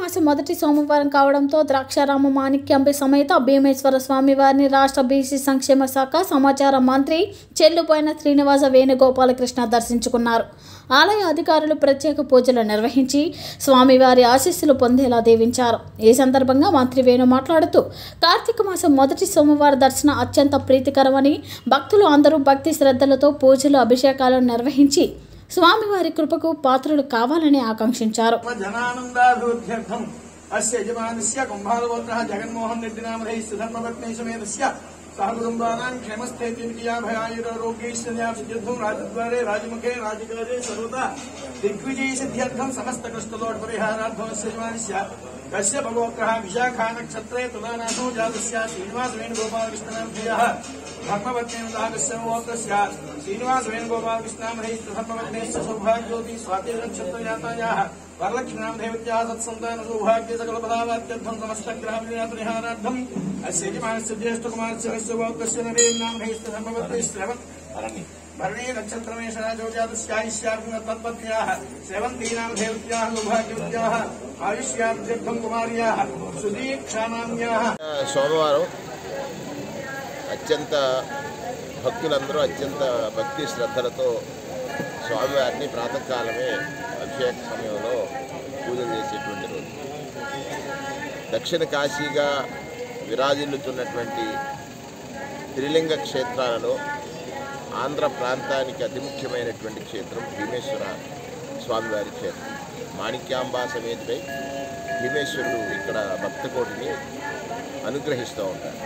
మాసం మొదటి సోమవారం కావడంతో ద్రాక్షారామ మాణిక్యంపి సమేత భీమేశ్వర స్వామి వారిని రాష్ట్ర బీసీ సంక్షేమ శాఖ సమాచార మంత్రి చెల్లుపోయిన శ్రీనివాస వేణుగోపాలకృష్ణ దర్శించుకున్నారు ఆలయ అధికారులు ప్రత్యేక పూజలు నిర్వహించి స్వామివారి ఆశీస్సులు పొందేలా దీవించారు ఈ సందర్భంగా మంత్రి వేణు మాట్లాడుతూ కార్తీక మాసం మొదటి సోమవారం దర్శనం అత్యంత ప్రీతికరమని భక్తులు అందరూ భక్తి శ్రద్ధలతో పూజలు అభిషేకాలను నిర్వహించి స్వామివారి కృపకు పాత్రలు కావాలని ఆకాంక్షించారు జనానందాభివృద్ధ్యర్థం అస్య యజమానస్య కుంభాలగోత్రः జగన్మోహన్ రెడ్డి నామధైः సుధర్మపత్ని సమేతస్య సహ కుటుంబానాం క్షేమస్థైర్యాభయాయురోగ్యైశ్వర్యాభివృద్ధ్యం రాజద్వారే రాజముఖే రాజకారే సర్వదా దిగ్విజయ సిద్ధ్యర్థం సమస్త కష్టలోట్ పరిహారార్థమస్య యజమానస్య కశ్య భగవత్రः విశాఖా నక్షత్రే తులానాథో జాతస్య శ్రీనివాస వేణుగోపాలకృష్ణనామధేయः ధర్మపత్నేందాగస్య గోత్రస్య శ్రీనివాస వేణుగోపాలకృష్ణనామధైः ధర్మపత్నేశ్చ సౌభాగ్యోతి స్వాతి నక్షత్రజాతాయాः వరలక్ష్మీనాం దేవత్యా సత్సంతాన సౌభాగ్య సకల పదావాద్యర్థం సమస్త గ్రహ పరిహారార్థం అస్య యజమానస్య జ్యేష్ఠకుమారస్య వస్య గోత్రస్య నరేన్నాం హైస్త ధర్మపత్ని శ్రవత్ భరణే నక్షత్రమేషరాజోజాతస్యాయిష్యార్జున తత్పత్న్యాः శ్రవంతీనాం దేవత్యాः సౌభాగ్యవత్యాः ఆయుష్యార్థం కుమార్యాः సుదీక్షానామ్యాः సోమవారం అత్యంత భక్తులందరూ అత్యంత భక్తి శ్రద్ధలతో స్వామివారిని ప్రాతకాలమే అభిషేక సమయంలో పూజలు చేసేటువంటి రోజు దక్షిణ కాశీగా విరాజిల్లుతున్నటువంటి త్రిలింగ క్షేత్రాలలో ఆంధ్ర ప్రాంతానికి అతి ముఖ్యమైనటువంటి క్షేత్రం భీమేశ్వర స్వామివారి క్షేత్రం మాణిక్యాంబా సమేతుడై భీమేశ్వరుడు ఇక్కడ భక్తకోటిని అనుగ్రహిస్తూ ఉంటారు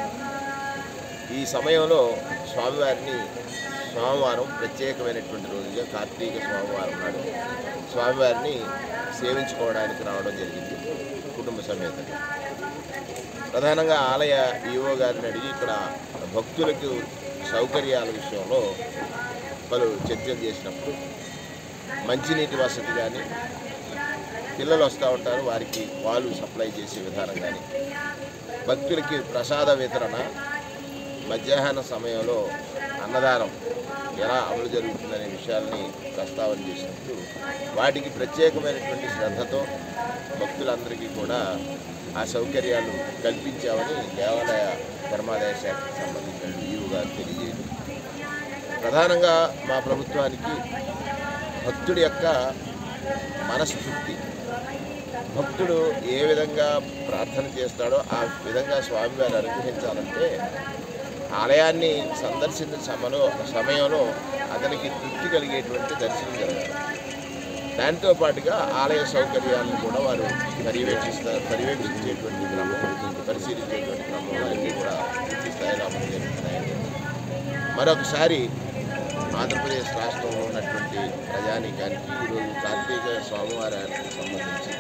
ఈ సమయంలో స్వామివారిని సోమవారం ప్రత్యేకమైనటువంటి రోజుగా కార్తీక సోమవారం నాడు స్వామివారిని సేవించుకోవడానికి రావడం జరిగింది కుటుంబ సమేతంగా ప్రధానంగా ఆలయ ఈవో గారిని అడిగి ఇక్కడ భక్తులకు సౌకర్యాల విషయంలో పలు చర్చలు చేసినప్పుడు మంచినీటి వసతి కానీ పిల్లలు వస్తూ ఉంటారు వారికి పాలు సప్లై చేసే విధానం కానీ భక్తులకి ప్రసాద వితరణ మధ్యాహ్న సమయంలో అన్నదానం ఎలా అమలు జరుగుతుందనే విషయాల్ని ప్రస్తావన చేసినప్పుడు వాటికి ప్రత్యేకమైనటువంటి శ్రద్ధతో భక్తులందరికీ కూడా ఆ సౌకర్యాలు కల్పించామని దేవాలయ ధర్మాదాయ శాఖకు సంబంధించిన ఈవు గారు తెలియజేయడం ప్రధానంగా మా ప్రభుత్వానికి భక్తుడి యొక్క మనస్తృప్తి భక్తుడు ఏ విధంగా ప్రార్థన చేస్తాడో ఆ విధంగా స్వామివారు అనుగ్రహించాలంటే ఆలయాన్ని సందర్శించిన సమలో సమయంలో అతనికి తృప్తి కలిగేటువంటి దర్శనం జరగాలి దాంతో పాటుగా ఆలయ సౌకర్యాలను కూడా వారు పర్యవేక్షిస్తారు పర్యవేక్షించేటువంటి క్రమం పరిశీలించేటువంటి క్రమంలో అన్నీ కూడా పూర్తి స్థాయిలో అమలు జరుగుతున్నాయని మరొకసారి ఆంధ్రప్రదేశ్ రాష్ట్రంలో ఉన్నటువంటి ప్రజానీకానికి ఈరోజు కార్తీక స్వామివారానికి సంబంధించి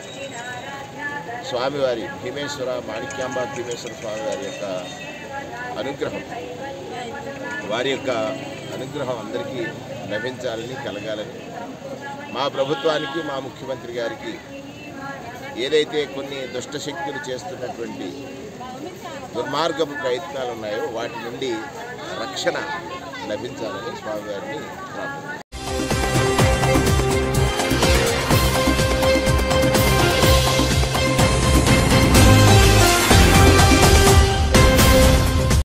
స్వామివారి భీమేశ్వర మాణిక్యాంబ భీమేశ్వర స్వామివారి యొక్క అనుగ్రహం వారి యొక్క అనుగ్రహం అందరికీ లభించాలని కలగాలని మా ప్రభుత్వానికి మా ముఖ్యమంత్రి గారికి ఏదైతే కొన్ని దుష్ట శక్తులు చేస్తున్నటువంటి దుర్మార్గపు ప్రయత్నాలు ఉన్నాయో వాటి నుండి రక్షణ లభించాలని స్వామివారిని ప్రార్థన